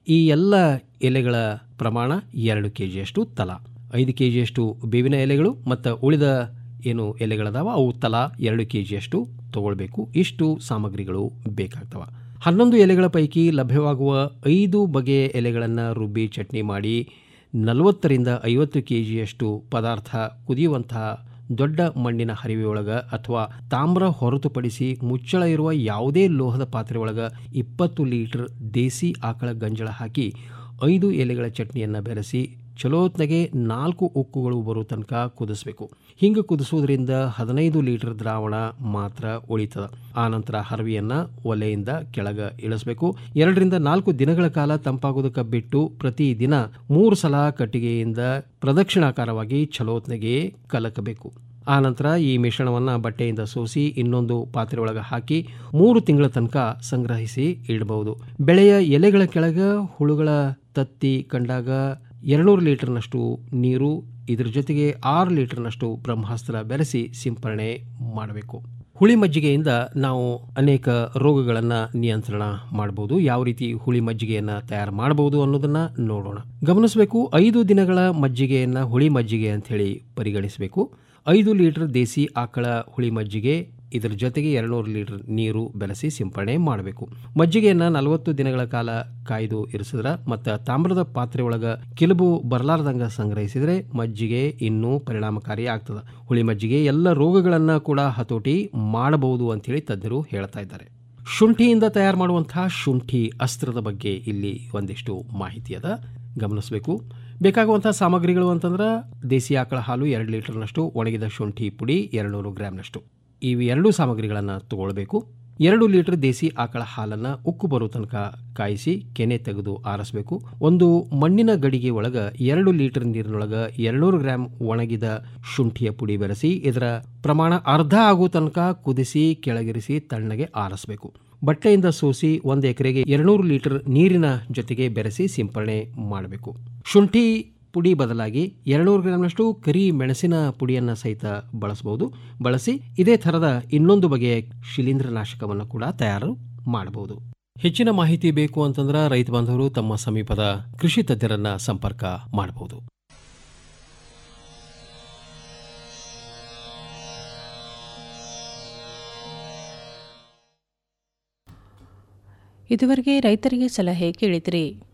ಈ ಎಲ್ಲ ಎಲೆಗಳ ಪ್ರಮಾಣ ಎರಡು ಕೆ ಜಿಯಷ್ಟು ತಲಾ ಐದು ಕೆ ಜಿಯಷ್ಟು ಬೇವಿನ ಎಲೆಗಳು ಮತ್ತು ಉಳಿದ ಏನು ಎಲೆಗಳದಾವ ಅವು ತಲಾ ಎರಡು ಕೆ ಜಿಯಷ್ಟು ತಗೊಳ್ಬೇಕು ಇಷ್ಟು ಸಾಮಗ್ರಿಗಳು ಬೇಕಾಗ್ತವೆ ಹನ್ನೊಂದು ಎಲೆಗಳ ಪೈಕಿ ಲಭ್ಯವಾಗುವ ಐದು ಬಗೆಯ ಎಲೆಗಳನ್ನು ರುಬ್ಬಿ ಚಟ್ನಿ ಮಾಡಿ ನಲವತ್ತರಿಂದ ಐವತ್ತು ಕೆ ಜಿಯಷ್ಟು ಪದಾರ್ಥ ಕುದಿಯುವಂತಹ ದೊಡ್ಡ ಮಣ್ಣಿನ ಹರಿವೆಯೊಳಗ ಅಥವಾ ತಾಮ್ರ ಹೊರತುಪಡಿಸಿ ಮುಚ್ಚಳ ಇರುವ ಯಾವುದೇ ಲೋಹದ ಪಾತ್ರೆ ಒಳಗ ಇಪ್ಪತ್ತು ಲೀಟರ್ ದೇಸಿ ಆಕಳ ಗಂಜಳ ಹಾಕಿ ಐದು ಎಲೆಗಳ ಚಟ್ನಿಯನ್ನು ಬೆರೆಸಿ ಚಲೋತ್ನಗೆ ನಾಲ್ಕು ಉಕ್ಕುಗಳು ಬರೋ ತನಕ ಕುದಿಸ್ಬೇಕು ಹಿಂಗೆ ಕುದಿಸೋದ್ರಿಂದ ಹದಿನೈದು ಲೀಟರ್ ದ್ರಾವಣ ಮಾತ್ರ ಉಳಿತದ ಆನಂತರ ಹರವಿಯನ್ನು ಒಲೆಯಿಂದ ಕೆಳಗೆ ಇಳಿಸ್ಬೇಕು ಎರಡರಿಂದ ನಾಲ್ಕು ದಿನಗಳ ಕಾಲ ತಂಪಾಗೋದಕ್ಕೆ ಬಿಟ್ಟು ಪ್ರತಿದಿನ ಮೂರು ಸಲ ಕಟ್ಟಿಗೆಯಿಂದ ಪ್ರದಕ್ಷಿಣಾಕಾರವಾಗಿ ಚಲೋತ್ನಗೆ ಕಲಕಬೇಕು ಆನಂತರ ಈ ಮಿಶ್ರಣವನ್ನು ಬಟ್ಟೆಯಿಂದ ಸೋಸಿ ಇನ್ನೊಂದು ಪಾತ್ರೆ ಒಳಗೆ ಹಾಕಿ ಮೂರು ತಿಂಗಳ ತನಕ ಸಂಗ್ರಹಿಸಿ ಇಡಬಹುದು ಬೆಳೆಯ ಎಲೆಗಳ ಕೆಳಗೆ ಹುಳುಗಳ ತತ್ತಿ ಕಂಡಾಗ ಎರಡುನೂರು ಲೀಟರ್ನಷ್ಟು ನೀರು ಇದ್ರ ಜೊತೆಗೆ ಆರು ಲೀಟರ್ನಷ್ಟು ಬ್ರಹ್ಮಾಸ್ತ್ರ ಬೆರೆಸಿ ಸಿಂಪರಣೆ ಮಾಡಬೇಕು ಹುಳಿ ಮಜ್ಜಿಗೆಯಿಂದ ನಾವು ಅನೇಕ ರೋಗಗಳನ್ನು ನಿಯಂತ್ರಣ ಮಾಡಬಹುದು ಯಾವ ರೀತಿ ಹುಳಿ ಮಜ್ಜಿಗೆಯನ್ನು ತಯಾರು ಮಾಡಬಹುದು ಅನ್ನೋದನ್ನ ನೋಡೋಣ ಗಮನಿಸಬೇಕು ಐದು ದಿನಗಳ ಮಜ್ಜಿಗೆಯನ್ನು ಹುಳಿ ಮಜ್ಜಿಗೆ ಅಂತ ಹೇಳಿ ಪರಿಗಣಿಸಬೇಕು ಐದು ಲೀಟರ್ ದೇಸಿ ಆಕಳ ಹುಳಿ ಮಜ್ಜಿಗೆ ಇದರ ಜೊತೆಗೆ ಎರಡುನೂರು ಲೀಟರ್ ನೀರು ಬೆರೆಸಿ ಸಿಂಪರಣೆ ಮಾಡಬೇಕು ಮಜ್ಜಿಗೆಯನ್ನು ನಲವತ್ತು ದಿನಗಳ ಕಾಲ ಕಾಯ್ದು ಇರಿಸಿದ್ರ ಮತ್ತು ತಾಮ್ರದ ಪಾತ್ರೆ ಒಳಗೆ ಕಿಲುಬು ಬರಲಾರ್ದಂಗ ಸಂಗ್ರಹಿಸಿದರೆ ಮಜ್ಜಿಗೆ ಇನ್ನೂ ಪರಿಣಾಮಕಾರಿ ಆಗ್ತದೆ ಹುಳಿ ಮಜ್ಜಿಗೆ ಎಲ್ಲ ರೋಗಗಳನ್ನು ಕೂಡ ಹತೋಟಿ ಮಾಡಬಹುದು ಅಂತೇಳಿ ತಜ್ಞರು ಹೇಳ್ತಾ ಇದ್ದಾರೆ ಶುಂಠಿಯಿಂದ ತಯಾರು ಮಾಡುವಂತಹ ಶುಂಠಿ ಅಸ್ತ್ರದ ಬಗ್ಗೆ ಇಲ್ಲಿ ಒಂದಿಷ್ಟು ಮಾಹಿತಿ ಅದ ಗಮನಿಸಬೇಕು ಬೇಕಾಗುವಂತಹ ಸಾಮಗ್ರಿಗಳು ಅಂತಂದ್ರೆ ದೇಸಿ ಆಕಳ ಹಾಲು ಎರಡು ಲೀಟರ್ನಷ್ಟು ಒಣಗಿದ ಶುಂಠಿ ಪುಡಿ ಎರಡುನೂರು ಗ್ರಾಮ್ನಷ್ಟು ಇವು ಎರಡೂ ಸಾಮಗ್ರಿಗಳನ್ನು ತಗೊಳ್ಬೇಕು ಎರಡು ಲೀಟರ್ ದೇಸಿ ಆಕಳ ಹಾಲನ್ನು ಉಕ್ಕು ಬರೋ ತನಕ ಕಾಯಿಸಿ ಕೆನೆ ತೆಗೆದು ಆರಿಸಬೇಕು ಒಂದು ಮಣ್ಣಿನ ಗಡಿಗೆ ಒಳಗ ಎರಡು ಲೀಟರ್ ನೀರಿನೊಳಗ ಎರಡುನೂರು ಗ್ರಾಂ ಒಣಗಿದ ಶುಂಠಿಯ ಪುಡಿ ಬೆರೆಸಿ ಇದರ ಪ್ರಮಾಣ ಅರ್ಧ ಆಗೋ ತನಕ ಕುದಿಸಿ ಕೆಳಗಿರಿಸಿ ತಣ್ಣಗೆ ಆರಿಸಬೇಕು ಬಟ್ಟೆಯಿಂದ ಸೋಸಿ ಒಂದು ಎಕರೆಗೆ ಎರಡುನೂರು ಲೀಟರ್ ನೀರಿನ ಜೊತೆಗೆ ಬೆರೆಸಿ ಸಿಂಪರಣೆ ಮಾಡಬೇಕು ಶುಂಠಿ ಪುಡಿ ಬದಲಾಗಿ ಎರಡುನೂರು ಗ್ರಾಮ್ನಷ್ಟು ಕರಿ ಮೆಣಸಿನ ಪುಡಿಯನ್ನು ಸಹಿತ ಬಳಸಬಹುದು ಬಳಸಿ ಇದೇ ಥರದ ಇನ್ನೊಂದು ಬಗೆಯ ಶಿಲೀಂಧ್ರನಾಶಕವನ್ನು ಕೂಡ ತಯಾರು ಮಾಡಬಹುದು ಹೆಚ್ಚಿನ ಮಾಹಿತಿ ಬೇಕು ಅಂತಂದ್ರೆ ರೈತ ಬಾಂಧವರು ತಮ್ಮ ಸಮೀಪದ ಕೃಷಿ ತಜ್ಞರನ್ನ ಸಂಪರ್ಕ ಮಾಡಬಹುದು ಇದುವರೆಗೆ ರೈತರಿಗೆ ಸಲಹೆ ಕೇಳಿದ್ರಿ